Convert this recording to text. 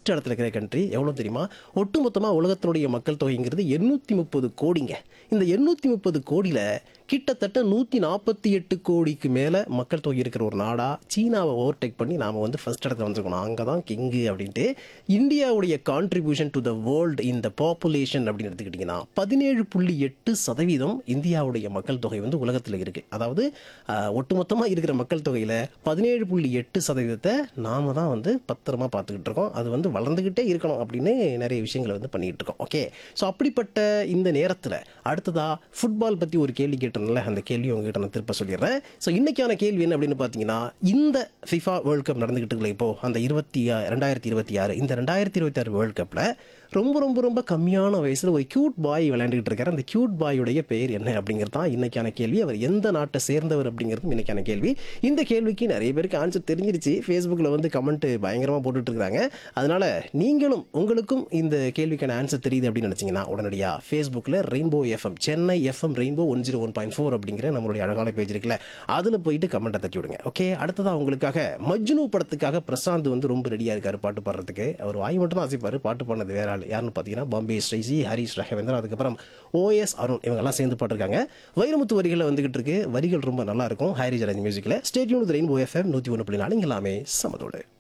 first இடத்துல இருக்கிற country எவ்வளோ தெரியுமா ஒட்டுமொத்தமாக உலகத்தினுடைய மக்கள் தொகைங்கிறது எண்ணூற்றி முப்பது கோடிங்க இந்த எண்ணூற்றி முப்பது கோடியில் கிட்டத்தட்ட நூற்றி நாற்பத்தி எட்டு கோடிக்கு மேலே மக்கள் தொகை இருக்கிற ஒரு நாடாக சீனாவை ஓவர்டேக் பண்ணி நாம் வந்து ஃபர்ஸ்ட் இடத்துல வந்திருக்கணும் அங்கே தான் கிங்கு அப்படின்ட்டு இந்தியாவுடைய கான்ட்ரிபியூஷன் டு த வேர்ல்டு இந்த பாப்புலேஷன் அப்படின்னு எடுத்துக்கிட்டிங்கன்னா பதினேழு புள்ளி எட்டு சதவீதம் இந்தியாவுடைய மக்கள் தொகை வந்து உலகத்தில் இருக்குது அதாவது ஒட்டுமொத்தமாக இருக்கிற மக்கள் தொகையில் பதினேழு புள்ளி எட்டு சதவீதத்தை நாம தான் வந்து பத்திரமா பார்த்துக்கிட்டு இருக்கோம் அது வந்து வளர்ந்துக்கிட்டே இருக்கணும் அப்படின்னு நிறைய விஷயங்களை வந்து பண்ணிக்கிட்டு இருக்கோம் ஓகே ஸோ அப்படிப்பட்ட இந்த நேரத்தில் அடுத்ததா ஃபுட்பால் பற்றி ஒரு கேள்வி கேட்டேன்ல அந்த கேள்வி உங்ககிட்ட நான் திருப்ப சொல்லிடுறேன் ஸோ இன்னைக்கான கேள்வி என்ன அப்படின்னு பார்த்தீங்கன்னா இந்த ஃபிஃபா வேர்ல்ட் கப் நடந்துகிட்டு இருக்குல்ல இப்போ அந்த இருபத்தி ஆ- ரெண்டாயிரத்தி இருபத்தி ஆறு இந்த ரெண்டாயிரத்தி இருபத்தி ஆறு வேர்ல்ட் கப்பில் ரொம்ப ரொம்ப ரொம்ப கம்மியான வயசில் ஒரு கியூட் பாய் விளையாண்டுக்கிட்டு இருக்காரு அந்த கியூட் பாயுடைய பெயர் என்ன அப்படிங்கிறது தான் இன்னைக்கான கேள்வி அவர் எந்த நாட்டை சேர்ந்தவர் அப்படிங்கிறது இன்னைக்கான கேள்வி இந்த கேள்விக்கு நிறைய பேருக்கு ஆன்சர் தெரிஞ்சிருச்சு ஃபேஸ்புக்கில் வந்து கமெண்ட் பயங்கரமாக போட்டுட்டு இருக்காங்க அதனால நீங்களும் உங்களுக்கும் இந்த கேள்விக்கான ஆன்சர் தெரியுது அப்படின்னு நினச்சிங்கன்னா உடனடியாக ஃபேஸ்புக்கில் rainbow FM Chennai FM rainbow one zero one point four அப்படிங்கிற நம்மளுடைய அழகான பேஜ் இருக்குல்ல அதில் போயிட்டு கமெண்ட்டை தட்டி விடுங்க ஓகே அடுத்ததாக உங்களுக்காக மஜ்னு படத்துக்காக பிரசாந்த் வந்து ரொம்ப ரெடியாக இருக்காரு பாட்டு பாடுறதுக்கு அவர் வாய் மட்டும் தான் ஆசைப்பாரு பாட்டு பாடினது வேற ஆள் யாருன்னு பார்த்தீங்கன்னா பாம்பே ஸ்ரைசி ஹரிஷ் ரகவேந்தர் அதுக்கப்புறம் ஓஎஸ் அருண் இவங்கெல்லாம் சேர்ந்து பாட்டிருக்காங்க வைரமுத்து வரிகளில் வந்துகிட்டு இருக்கு வரிகள் ரொம்ப நல்லா இருக்கும் ஹாரிஜ் அரேஞ்ச் மியூசிக்கில் ஸ்டேட்யூன் ரெயின்போ எஃப்எம் நூற்றி ஒன்று புள்ளி நாலு இங்க எல்லாமே சமதோடு